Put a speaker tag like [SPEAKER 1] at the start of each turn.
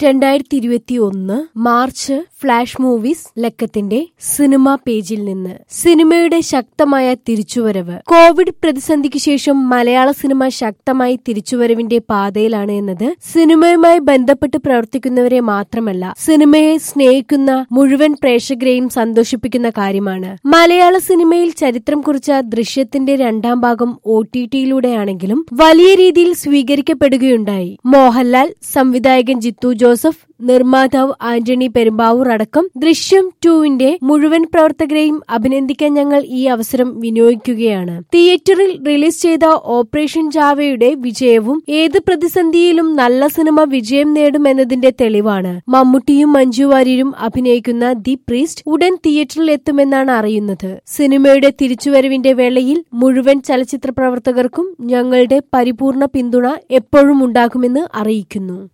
[SPEAKER 1] രണ്ടായിരത്തി ഇരുപത്തി ഒന്ന് മാർച്ച് ഫ്ലാഷ് മൂവീസ് ലക്കത്തിന്റെ സിനിമാ പേജിൽ നിന്ന് സിനിമയുടെ ശക്തമായ തിരിച്ചുവരവ് കോവിഡ് പ്രതിസന്ധിക്ക് ശേഷം മലയാള സിനിമ ശക്തമായി തിരിച്ചുവരവിന്റെ പാതയിലാണ് എന്നത് സിനിമയുമായി ബന്ധപ്പെട്ട് പ്രവർത്തിക്കുന്നവരെ മാത്രമല്ല സിനിമയെ സ്നേഹിക്കുന്ന മുഴുവൻ പ്രേക്ഷകരെയും സന്തോഷിപ്പിക്കുന്ന കാര്യമാണ് മലയാള സിനിമയിൽ ചരിത്രം കുറിച്ച ദൃശ്യത്തിന്റെ രണ്ടാം ഭാഗം ഒ ടി ടിയിലൂടെയാണെങ്കിലും വലിയ രീതിയിൽ സ്വീകരിക്കപ്പെടുകയുണ്ടായി മോഹൻലാൽ സംവിധായകൻ ജിത്തു ജോസഫ് നിർമ്മാതാവ് ആന്റണി പെരുമ്പാവൂർ അടക്കം ദൃശ്യം ടുവിന്റെ മുഴുവൻ പ്രവർത്തകരെയും അഭിനന്ദിക്കാൻ ഞങ്ങൾ ഈ അവസരം വിനിയോഗിക്കുകയാണ് തിയേറ്ററിൽ റിലീസ് ചെയ്ത ഓപ്പറേഷൻ ജാവയുടെ വിജയവും ഏത് പ്രതിസന്ധിയിലും നല്ല സിനിമ വിജയം നേടുമെന്നതിന്റെ തെളിവാണ് മമ്മൂട്ടിയും മഞ്ജു വാര്യരും അഭിനയിക്കുന്ന ദി പ്രീസ്റ്റ് ഉടൻ തിയേറ്ററിൽ എത്തുമെന്നാണ് അറിയുന്നത് സിനിമയുടെ തിരിച്ചുവരവിന്റെ വേളയിൽ മുഴുവൻ ചലച്ചിത്ര പ്രവർത്തകർക്കും ഞങ്ങളുടെ പരിപൂർണ പിന്തുണ എപ്പോഴും ഉണ്ടാകുമെന്ന് അറിയിക്കുന്നു